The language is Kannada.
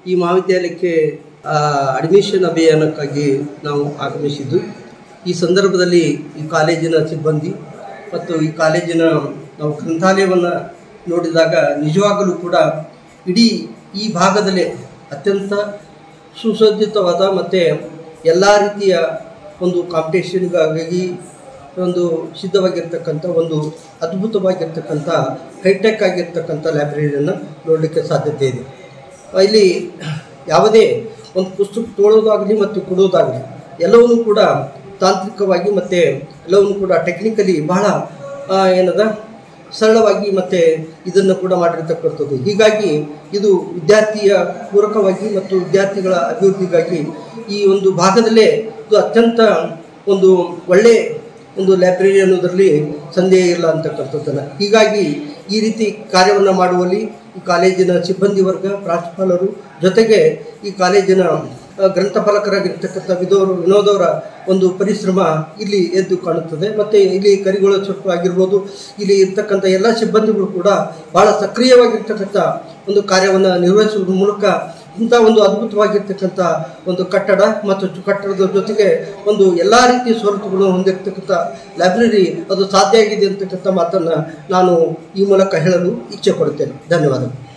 ಈ ಮಹಾವಿದ್ಯಾಲಯಕ್ಕೆ ಅಡ್ಮಿಷನ್ ಅಭಿಯಾನಕ್ಕಾಗಿ ನಾವು ಆಗಮಿಸಿದ್ದು ಈ ಸಂದರ್ಭದಲ್ಲಿ ಈ ಕಾಲೇಜಿನ ಸಿಬ್ಬಂದಿ ಮತ್ತು ಈ ಕಾಲೇಜಿನ ನಾವು ಗ್ರಂಥಾಲಯವನ್ನು ನೋಡಿದಾಗ ನಿಜವಾಗಲೂ ಕೂಡ ಇಡೀ ಈ ಭಾಗದಲ್ಲೇ ಅತ್ಯಂತ ಸುಸಜ್ಜಿತವಾದ ಮತ್ತು ಎಲ್ಲ ರೀತಿಯ ಒಂದು ಕಾಂಪಿಟೇಷನ್ಗಾಗಿ ಒಂದು ಸಿದ್ಧವಾಗಿರ್ತಕ್ಕಂಥ ಒಂದು ಅದ್ಭುತವಾಗಿರ್ತಕ್ಕಂಥ ಹೈಟೆಕ್ ಆಗಿರ್ತಕ್ಕಂಥ ಲೈಬ್ರರಿಯನ್ನು ನೋಡಲಿಕ್ಕೆ ಸಾಧ್ಯತೆ ಇದೆ ಇಲ್ಲಿ ಯಾವುದೇ ಒಂದು ಪುಸ್ತಕ ತೊಗೊಳ್ಳೋದಾಗಲಿ ಮತ್ತು ಕೊಡೋದಾಗಲಿ ಎಲ್ಲವನ್ನೂ ಕೂಡ ತಾಂತ್ರಿಕವಾಗಿ ಮತ್ತು ಎಲ್ಲವನ್ನೂ ಕೂಡ ಟೆಕ್ನಿಕಲಿ ಬಹಳ ಆ, ಏನದ ಸರಳವಾಗಿ ಮತ್ತು ಇದನ್ನು ಕೂಡ ಮಾಡಿರ್ತಕ್ಕಂಥದ್ದು ಹೀಗಾಗಿ ಇದು ವಿದ್ಯಾರ್ಥಿಯ ಪೂರಕವಾಗಿ ಮತ್ತು ವಿದ್ಯಾರ್ಥಿಗಳ ಅಭಿವೃದ್ಧಿಗಾಗಿ ಈ ಒಂದು ಭಾಗದಲ್ಲೇ ಇದು ಅತ್ಯಂತ ಒಂದು ಒಳ್ಳೆ ಒಂದು ಲೈಬ್ರರಿ ಅನ್ನೋದರಲ್ಲಿ ಸಂದೇಹ ಇಲ್ಲ ಅಂತಕ್ಕಂಥದ್ದನ್ನು ಹೀಗಾಗಿ ಈ ರೀತಿ ಕಾರ್ಯವನ್ನು ಮಾಡುವಲ್ಲಿ ಈ ಕಾಲೇಜಿನ ಸಿಬ್ಬಂದಿ ವರ್ಗ ಪ್ರಾಂಶುಪಾಲರು ಜೊತೆಗೆ ಈ ಕಾಲೇಜಿನ ಆ, ಗ್ರಂಥಪಾಲಕರಾಗಿರ್ತಕ್ಕಂಥ ವಿದೋರು ವಿನೋದವರ ಒಂದು ಪರಿಶ್ರಮ ಇಲ್ಲಿ ಎದ್ದು ಕಾಣುತ್ತದೆ ಮತ್ತು ಇಲ್ಲಿ ಕರಿಗೋಳ ಚೊಟ್ಟು ಆಗಿರ್ಬೋದು ಇಲ್ಲಿ ಇರ್ತಕ್ಕಂಥ ಎಲ್ಲ ಸಿಬ್ಬಂದಿಗಳು ಕೂಡ ಭಾಳ ಸಕ್ರಿಯವಾಗಿರ್ತಕ್ಕಂಥ ಒಂದು ಕಾರ್ಯವನ್ನು ನಿರ್ವಹಿಸುವ ಮೂಲಕ ಇಂಥ ಒಂದು ಅದ್ಭುತವಾಗಿರ್ತಕ್ಕಂಥ ಒಂದು ಕಟ್ಟಡ ಮತ್ತು ಚು- ಕಟ್ಟಡದ ಜೊತೆಗೆ ಒಂದು ಎಲ್ಲ ರೀತಿಯ ಸವಲತ್ತುಗಳನ್ನು ಹೊಂದಿರತಕ್ಕಂಥ ಲೈಬ್ರರಿ ಅದು ಸಾಧ್ಯ ಆಗಿದೆ ಅಂತಕ್ಕಂಥ ಮಾತನ್ನು ನಾನು ಈ ಮೂಲಕ ಹೇಳಲು ಇಚ್ಛೆ ಪಡುತ್ತೇನೆ ಧನ್ಯವಾದಗಳು